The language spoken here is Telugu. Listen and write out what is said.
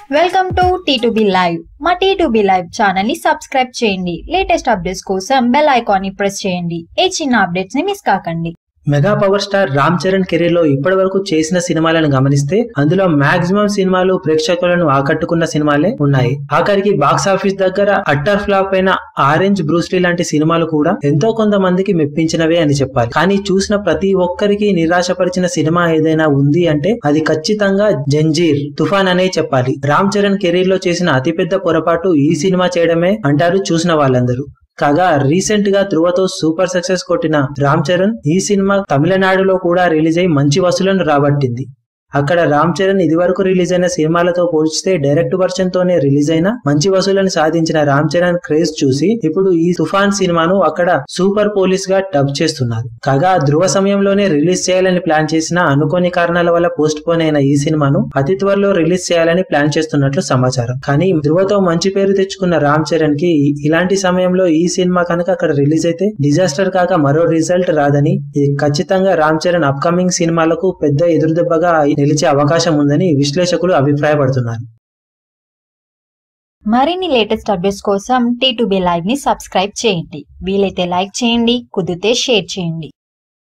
వెల్కమ్ టు టీ లైవ్ మా టీ లైవ్ ఛానల్ ని సబ్స్క్రైబ్ చేయండి లేటెస్ట్ అప్డేట్స్ కోసం బెల్ ఐకాన్ ని ప్రెస్ చేయండి ఏ చిన్న అప్డేట్స్ ని మిస్ కాకండి mega power star Ram Charan career లో ఇప్పటి వరకు చేసిన సినిమాలను గమనిస్తే అందులో మాక్సిమం సినిమాలు ప్రేక్షకులను ఆకట్టుకున్న సినిమాలే ఉన్నాయి ఆఖరికి బాక్స్ ఆఫీస్ దగ్గర అట్టర్ ఫ్లాప్ అయిన ఆరెంజ్ బ్రూస్లీ లాంటి సినిమాలు కూడా ఎంతో కొంతమందికి మెప్పించినవే అని చెప్పాలి కానీ చూసిన ప్రతి ఒక్కరికి నిరాశపరిచిన సినిమా ఏదైనా ఉంది అంటే అది ఖచ్చితంగా జంజీర్ తుఫాన్ అనే చెప్పాలి రామ్ చరణ్ కెరీర్ లో చేసిన అతిపెద్ద పొరపాటు ఈ సినిమా చేయడమే అంటారు చూసిన వాళ్ళందరూ కాగా రీసెంట్ గా ధృవతో సూపర్ సక్సెస్ కొట్టిన రామ్ చరణ్ ఈ సినిమా తమిళనాడులో కూడా రిలీజ్ అయి మంచి వసూలను రాబట్టింది అక్కడ రామ్ చరణ్ ఇదివరకు రిలీజ్ అయిన సినిమాలతో పోల్చితే డైరెక్ట్ వర్షన్ తోనే రిలీజ్ అయిన మంచి వసూలను సాధించిన రామ్ చరణ్ క్రేజ్ చూసి ఇప్పుడు ఈ తుఫాన్ సినిమాను అక్కడ సూపర్ పోలీస్ గా డబ్ చేస్తున్నారు కాగా ధృవ సమయంలోనే రిలీజ్ చేయాలని ప్లాన్ చేసిన అనుకోని కారణాల వల్ల పోస్ట్ పోన్ అయిన ఈ సినిమాను అతి త్వరలో రిలీజ్ చేయాలని ప్లాన్ చేస్తున్నట్లు సమాచారం కానీ ధృవతో మంచి పేరు తెచ్చుకున్న రామ్ చరణ్ కి ఇలాంటి సమయంలో ఈ సినిమా కనుక అక్కడ రిలీజ్ అయితే డిజాస్టర్ కాక మరో రిజల్ట్ రాదని ఇది ఖచ్చితంగా రామ్ చరణ్ అప్కమింగ్ సినిమాలకు పెద్ద ఎదురుదెబ్బగా నిలిచే అవకాశం ఉందని విశ్లేషకులు అభిప్రాయపడుతున్నారు మరిన్ని లేటెస్ట్ అప్డేట్స్ కోసం టీ లైవ్ ని సబ్స్క్రైబ్ చేయండి వీలైతే లైక్ చేయండి కుదిరితే షేర్ చేయండి